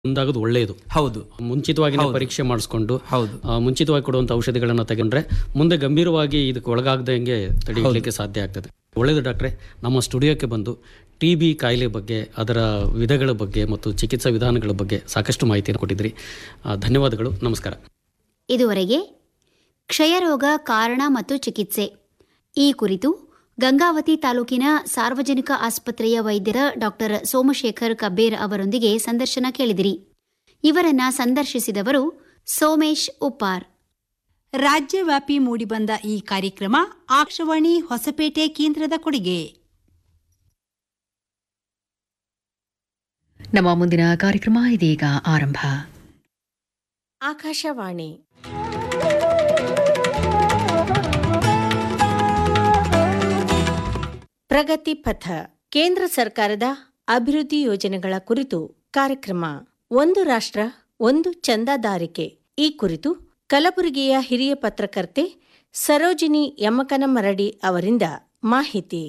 ಮುಂದಾಗೋದು ಒಳ್ಳೆಯದು ಹೌದು ಮುಂಚಿತವಾಗಿ ಪರೀಕ್ಷೆ ಮಾಡಿಸ್ಕೊಂಡು ಹೌದು ಆ, ಮುಂಚಿತವಾಗಿ ಕೊಡುವಂಥ ಔಷಧಿಗಳನ್ನು ತಗೊಂಡ್ರೆ ಮುಂದೆ ಗಂಭೀರವಾಗಿ ಇದಕ್ಕೆ ಒಳಗಾಗದಂಗೆ ತಡೆಯಲಿಕ್ಕೆ ಸಾಧ್ಯ ಆಗ್ತದೆ ಒಳ್ಳೆಯದು ಡಾಕ್ಟ್ರೆ ನಮ್ಮ ಸ್ಟುಡಿಯೋಕ್ಕೆ ಬಂದು ಟಿ ಬಿ ಕಾಯಿಲೆ ಬಗ್ಗೆ ಅದರ ವಿಧಗಳ ಬಗ್ಗೆ ಮತ್ತು ಚಿಕಿತ್ಸಾ ವಿಧಾನಗಳ ಬಗ್ಗೆ ಸಾಕಷ್ಟು ಮಾಹಿತಿಯನ್ನು ಕೊಟ್ಟಿದ್ರಿ ಆ, ಧನ್ಯವಾದಗಳು ನಮಸ್ಕಾರ ಇದುವರೆಗೆ ಕ್ಷಯರೋಗ ಕಾರಣ ಮತ್ತು ಚಿಕಿತ್ಸೆ ಈ ಕುರಿತು ಗಂಗಾವತಿ ತಾಲೂಕಿನ ಸಾರ್ವಜನಿಕ ಆಸ್ಪತ್ರೆಯ ವೈದ್ಯರ ಡಾಕ್ಟರ್ ಸೋಮಶೇಖರ್ ಕಬ್ಬೇರ್ ಅವರೊಂದಿಗೆ ಸಂದರ್ಶನ ಕೇಳಿದಿರಿ ಇವರನ್ನ ಸಂದರ್ಶಿಸಿದವರು ಸೋಮೇಶ್ ಉಪ್ಪಾರ್ ರಾಜ್ಯವ್ಯಾಪಿ ಮೂಡಿಬಂದ ಈ ಕಾರ್ಯಕ್ರಮ ಆಕಾಶವಾಣಿ ಹೊಸಪೇಟೆ ಕೇಂದ್ರದ ಕೊಡುಗೆ ನಮ್ಮ ಮುಂದಿನ ಕಾರ್ಯಕ್ರಮ ಇದೀಗ ಆರಂಭ ಆಕಾಶವಾಣಿ ಪ್ರಗತಿ ಪಥ ಕೇಂದ್ರ ಸರ್ಕಾರದ ಅಭಿವೃದ್ಧಿ ಯೋಜನೆಗಳ ಕುರಿತು ಕಾರ್ಯಕ್ರಮ ಒಂದು ರಾಷ್ಟ್ರ ಒಂದು ಚಂದಾದಾರಿಕೆ ಈ ಕುರಿತು ಕಲಬುರಗಿಯ ಹಿರಿಯ ಪತ್ರಕರ್ತೆ ಸರೋಜಿನಿ ಯಮಕನಮರಡಿ ಅವರಿಂದ ಮಾಹಿತಿ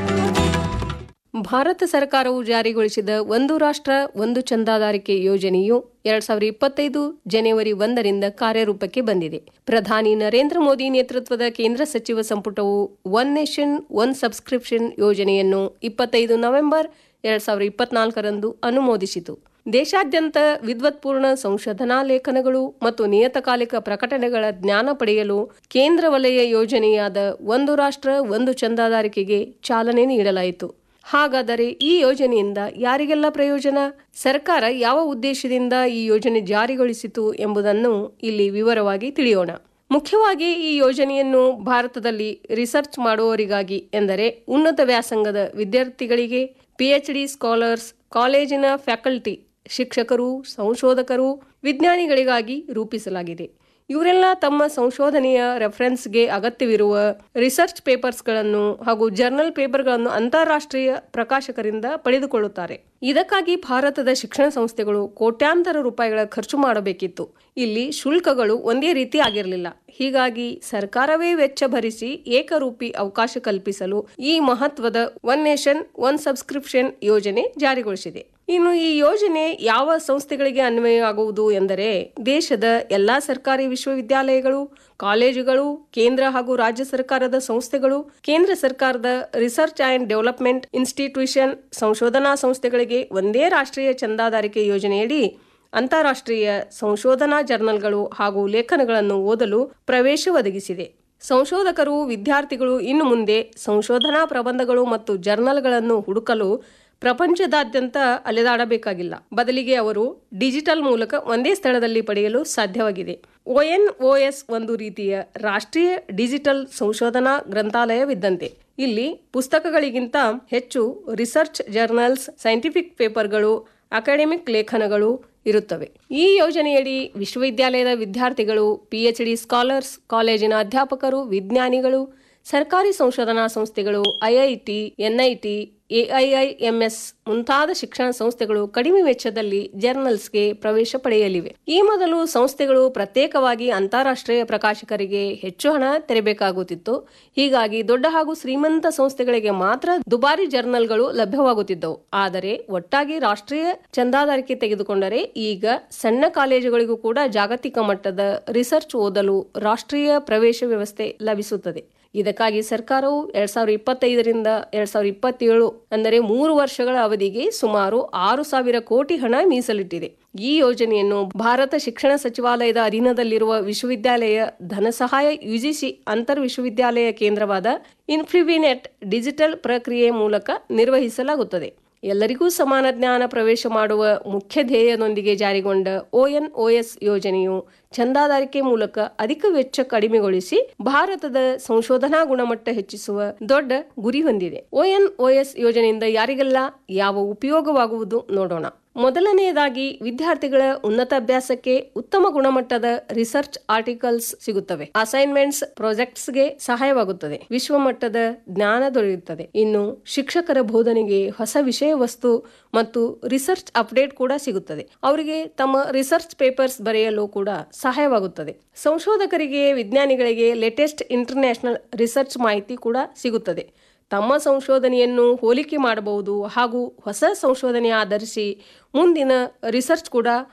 ಭಾರತ ಸರ್ಕಾರವು ಜಾರಿಗೊಳಿಸಿದ ಒಂದು ರಾಷ್ಟ್ರ ಒಂದು ಚಂದಾದಾರಿಕೆ ಯೋಜನೆಯು ಎರಡ್ ಸಾವಿರದ ಇಪ್ಪತ್ತೈದು ಜನವರಿ ಒಂದರಿಂದ ಕಾರ್ಯರೂಪಕ್ಕೆ ಬಂದಿದೆ ಪ್ರಧಾನಿ ನರೇಂದ್ರ ಮೋದಿ ನೇತೃತ್ವದ ಕೇಂದ್ರ ಸಚಿವ ಸಂಪುಟವು ಒನ್ ನೇಷನ್ ಒನ್ ಸಬ್ಸ್ಕ್ರಿಪ್ಷನ್ ಯೋಜನೆಯನ್ನು ಇಪ್ಪತ್ತೈದು ನವೆಂಬರ್ ಎರಡ್ ಸಾವಿರದ ಇಪ್ಪತ್ನಾಲ್ಕರಂದು ಅನುಮೋದಿಸಿತು ದೇಶಾದ್ಯಂತ ವಿದ್ವತ್ಪೂರ್ಣ ಸಂಶೋಧನಾ ಲೇಖನಗಳು ಮತ್ತು ನಿಯತಕಾಲಿಕ ಪ್ರಕಟಣೆಗಳ ಜ್ಞಾನ ಪಡೆಯಲು ಕೇಂದ್ರ ವಲಯ ಯೋಜನೆಯಾದ ಒಂದು ರಾಷ್ಟ್ರ ಒಂದು ಚಂದಾದಾರಿಕೆಗೆ ಚಾಲನೆ ನೀಡಲಾಯಿತು ಹಾಗಾದರೆ ಈ ಯೋಜನೆಯಿಂದ ಯಾರಿಗೆಲ್ಲ ಪ್ರಯೋಜನ ಸರ್ಕಾರ ಯಾವ ಉದ್ದೇಶದಿಂದ ಈ ಯೋಜನೆ ಜಾರಿಗೊಳಿಸಿತು ಎಂಬುದನ್ನು ಇಲ್ಲಿ ವಿವರವಾಗಿ ತಿಳಿಯೋಣ ಮುಖ್ಯವಾಗಿ ಈ ಯೋಜನೆಯನ್ನು ಭಾರತದಲ್ಲಿ ರಿಸರ್ಚ್ ಮಾಡುವವರಿಗಾಗಿ ಎಂದರೆ ಉನ್ನತ ವ್ಯಾಸಂಗದ ವಿದ್ಯಾರ್ಥಿಗಳಿಗೆ ಪಿಎಚ್ಡಿ ಸ್ಕಾಲರ್ಸ್ ಕಾಲೇಜಿನ ಫ್ಯಾಕಲ್ಟಿ ಶಿಕ್ಷಕರು ಸಂಶೋಧಕರು ವಿಜ್ಞಾನಿಗಳಿಗಾಗಿ ರೂಪಿಸಲಾಗಿದೆ ಇವರೆಲ್ಲ ತಮ್ಮ ಸಂಶೋಧನೆಯ ರೆಫರೆನ್ಸ್ಗೆ ಅಗತ್ಯವಿರುವ ರಿಸರ್ಚ್ ಪೇಪರ್ಸ್ಗಳನ್ನು ಹಾಗೂ ಜರ್ನಲ್ ಪೇಪರ್ಗಳನ್ನು ಅಂತಾರಾಷ್ಟ್ರೀಯ ಪ್ರಕಾಶಕರಿಂದ ಪಡೆದುಕೊಳ್ಳುತ್ತಾರೆ ಇದಕ್ಕಾಗಿ ಭಾರತದ ಶಿಕ್ಷಣ ಸಂಸ್ಥೆಗಳು ಕೋಟ್ಯಾಂತರ ರೂಪಾಯಿಗಳ ಖರ್ಚು ಮಾಡಬೇಕಿತ್ತು ಇಲ್ಲಿ ಶುಲ್ಕಗಳು ಒಂದೇ ರೀತಿ ಆಗಿರಲಿಲ್ಲ ಹೀಗಾಗಿ ಸರ್ಕಾರವೇ ವೆಚ್ಚ ಭರಿಸಿ ಏಕರೂಪಿ ಅವಕಾಶ ಕಲ್ಪಿಸಲು ಈ ಮಹತ್ವದ ಒನ್ ನೇಷನ್ ಒನ್ ಸಬ್ಸ್ಕ್ರಿಪ್ಷನ್ ಯೋಜನೆ ಜಾರಿಗೊಳಿಸಿದೆ ಇನ್ನು ಈ ಯೋಜನೆ ಯಾವ ಸಂಸ್ಥೆಗಳಿಗೆ ಅನ್ವಯವಾಗುವುದು ಎಂದರೆ ದೇಶದ ಎಲ್ಲಾ ಸರ್ಕಾರಿ ವಿಶ್ವವಿದ್ಯಾಲಯಗಳು ಕಾಲೇಜುಗಳು ಕೇಂದ್ರ ಹಾಗೂ ರಾಜ್ಯ ಸರ್ಕಾರದ ಸಂಸ್ಥೆಗಳು ಕೇಂದ್ರ ಸರ್ಕಾರದ ರಿಸರ್ಚ್ ಅಂಡ್ ಡೆವಲಪ್ಮೆಂಟ್ ಇನ್ಸ್ಟಿಟ್ಯೂಷನ್ ಸಂಶೋಧನಾ ಸಂಸ್ಥೆಗಳಿಗೆ ಒಂದೇ ರಾಷ್ಟ್ರೀಯ ಚಂದಾದಾರಿಕೆ ಯೋಜನೆಯಡಿ ಅಂತಾರಾಷ್ಟ್ರೀಯ ಸಂಶೋಧನಾ ಜರ್ನಲ್ಗಳು ಹಾಗೂ ಲೇಖನಗಳನ್ನು ಓದಲು ಪ್ರವೇಶ ಒದಗಿಸಿದೆ ಸಂಶೋಧಕರು ವಿದ್ಯಾರ್ಥಿಗಳು ಇನ್ನು ಮುಂದೆ ಸಂಶೋಧನಾ ಪ್ರಬಂಧಗಳು ಮತ್ತು ಜರ್ನಲ್ಗಳನ್ನು ಹುಡುಕಲು ಪ್ರಪಂಚದಾದ್ಯಂತ ಅಲೆದಾಡಬೇಕಾಗಿಲ್ಲ ಬದಲಿಗೆ ಅವರು ಡಿಜಿಟಲ್ ಮೂಲಕ ಒಂದೇ ಸ್ಥಳದಲ್ಲಿ ಪಡೆಯಲು ಸಾಧ್ಯವಾಗಿದೆ ಒಎನ್ಒಎಸ್ ಒಂದು ರೀತಿಯ ರಾಷ್ಟ್ರೀಯ ಡಿಜಿಟಲ್ ಸಂಶೋಧನಾ ಗ್ರಂಥಾಲಯವಿದ್ದಂತೆ ಇಲ್ಲಿ ಪುಸ್ತಕಗಳಿಗಿಂತ ಹೆಚ್ಚು ರಿಸರ್ಚ್ ಜರ್ನಲ್ಸ್ ಸೈಂಟಿಫಿಕ್ ಪೇಪರ್ಗಳು ಅಕಾಡೆಮಿಕ್ ಲೇಖನಗಳು ಇರುತ್ತವೆ ಈ ಯೋಜನೆಯಡಿ ವಿಶ್ವವಿದ್ಯಾಲಯದ ವಿದ್ಯಾರ್ಥಿಗಳು ಪಿಎಚ್ಡಿ ಸ್ಕಾಲರ್ಸ್ ಕಾಲೇಜಿನ ಅಧ್ಯಾಪಕರು ವಿಜ್ಞಾನಿಗಳು ಸರ್ಕಾರಿ ಸಂಶೋಧನಾ ಸಂಸ್ಥೆಗಳು ಐಐಟಿ ಎನ್ಐಟಿ ಎಐಐಎಂಎಸ್ ಮುಂತಾದ ಶಿಕ್ಷಣ ಸಂಸ್ಥೆಗಳು ಕಡಿಮೆ ವೆಚ್ಚದಲ್ಲಿ ಜರ್ನಲ್ಸ್ಗೆ ಪ್ರವೇಶ ಪಡೆಯಲಿವೆ ಈ ಮೊದಲು ಸಂಸ್ಥೆಗಳು ಪ್ರತ್ಯೇಕವಾಗಿ ಅಂತಾರಾಷ್ಟ್ರೀಯ ಪ್ರಕಾಶಕರಿಗೆ ಹೆಚ್ಚು ಹಣ ತೆರಬೇಕಾಗುತ್ತಿತ್ತು ಹೀಗಾಗಿ ದೊಡ್ಡ ಹಾಗೂ ಶ್ರೀಮಂತ ಸಂಸ್ಥೆಗಳಿಗೆ ಮಾತ್ರ ದುಬಾರಿ ಜರ್ನಲ್ಗಳು ಲಭ್ಯವಾಗುತ್ತಿದ್ದವು ಆದರೆ ಒಟ್ಟಾಗಿ ರಾಷ್ಟ್ರೀಯ ಚಂದಾದಾರಿಕೆ ತೆಗೆದುಕೊಂಡರೆ ಈಗ ಸಣ್ಣ ಕಾಲೇಜುಗಳಿಗೂ ಕೂಡ ಜಾಗತಿಕ ಮಟ್ಟದ ರಿಸರ್ಚ್ ಓದಲು ರಾಷ್ಟ್ರೀಯ ಪ್ರವೇಶ ವ್ಯವಸ್ಥೆ ಲಭಿಸುತ್ತದೆ ಇದಕ್ಕಾಗಿ ಸರ್ಕಾರವು ಎರಡ್ ಸಾವಿರದ ಇಪ್ಪತ್ತೈದರಿಂದ ಎರಡ್ ಸಾವಿರದ ಇಪ್ಪತ್ತೇಳು ಅಂದರೆ ಮೂರು ವರ್ಷಗಳ ಅವಧಿಗೆ ಸುಮಾರು ಆರು ಸಾವಿರ ಕೋಟಿ ಹಣ ಮೀಸಲಿಟ್ಟಿದೆ ಈ ಯೋಜನೆಯನ್ನು ಭಾರತ ಶಿಕ್ಷಣ ಸಚಿವಾಲಯದ ಅಧೀನದಲ್ಲಿರುವ ವಿಶ್ವವಿದ್ಯಾಲಯ ಧನಸಹಾಯ ಯುಜಿಸಿ ಅಂತರ್ ವಿಶ್ವವಿದ್ಯಾಲಯ ಕೇಂದ್ರವಾದ ಇನ್ಫ್ಲಿಬಿನೆಟ್ ಡಿಜಿಟಲ್ ಪ್ರಕ್ರಿಯೆ ಮೂಲಕ ನಿರ್ವಹಿಸಲಾಗುತ್ತದೆ ಎಲ್ಲರಿಗೂ ಸಮಾನ ಜ್ಞಾನ ಪ್ರವೇಶ ಮಾಡುವ ಮುಖ್ಯ ಧ್ಯೇಯದೊಂದಿಗೆ ಜಾರಿಗೊಂಡ ಒಎನ್ಒಎಸ್ ಯೋಜನೆಯು ಚಂದಾದಾರಿಕೆ ಮೂಲಕ ಅಧಿಕ ವೆಚ್ಚ ಕಡಿಮೆಗೊಳಿಸಿ ಭಾರತದ ಸಂಶೋಧನಾ ಗುಣಮಟ್ಟ ಹೆಚ್ಚಿಸುವ ದೊಡ್ಡ ಗುರಿ ಹೊಂದಿದೆ ಒಎನ್ಒಎಸ್ ಯೋಜನೆಯಿಂದ ಯಾರಿಗೆಲ್ಲ ಯಾವ ಉಪಯೋಗವಾಗುವುದು ನೋಡೋಣ ಮೊದಲನೆಯದಾಗಿ ವಿದ್ಯಾರ್ಥಿಗಳ ಉನ್ನತ ಅಭ್ಯಾಸಕ್ಕೆ ಉತ್ತಮ ಗುಣಮಟ್ಟದ ರಿಸರ್ಚ್ ಆರ್ಟಿಕಲ್ಸ್ ಸಿಗುತ್ತವೆ ಅಸೈನ್ಮೆಂಟ್ಸ್ ಪ್ರಾಜೆಕ್ಟ್ಸ್ಗೆ ಸಹಾಯವಾಗುತ್ತದೆ ವಿಶ್ವಮಟ್ಟದ ಜ್ಞಾನ ದೊರೆಯುತ್ತದೆ ಇನ್ನು ಶಿಕ್ಷಕರ ಬೋಧನೆಗೆ ಹೊಸ ವಿಷಯ ವಸ್ತು ಮತ್ತು ರಿಸರ್ಚ್ ಅಪ್ಡೇಟ್ ಕೂಡ ಸಿಗುತ್ತದೆ ಅವರಿಗೆ ತಮ್ಮ ರಿಸರ್ಚ್ ಪೇಪರ್ಸ್ ಬರೆಯಲು ಕೂಡ ಸಹಾಯವಾಗುತ್ತದೆ ಸಂಶೋಧಕರಿಗೆ ವಿಜ್ಞಾನಿಗಳಿಗೆ ಲೇಟೆಸ್ಟ್ ಇಂಟರ್ನ್ಯಾಷನಲ್ ರಿಸರ್ಚ್ ಮಾಹಿತಿ ಕೂಡ ಸಿಗುತ್ತದೆ ತಮ್ಮ ಸಂಶೋಧನೆಯನ್ನು ಹೋಲಿಕೆ ಮಾಡಬಹುದು ಹಾಗೂ ಹೊಸ ಸಂಶೋಧನೆ ಆಧರಿಸಿ ಮುಂದಿನ ರಿಸರ್ಚ್ ಕೂಡ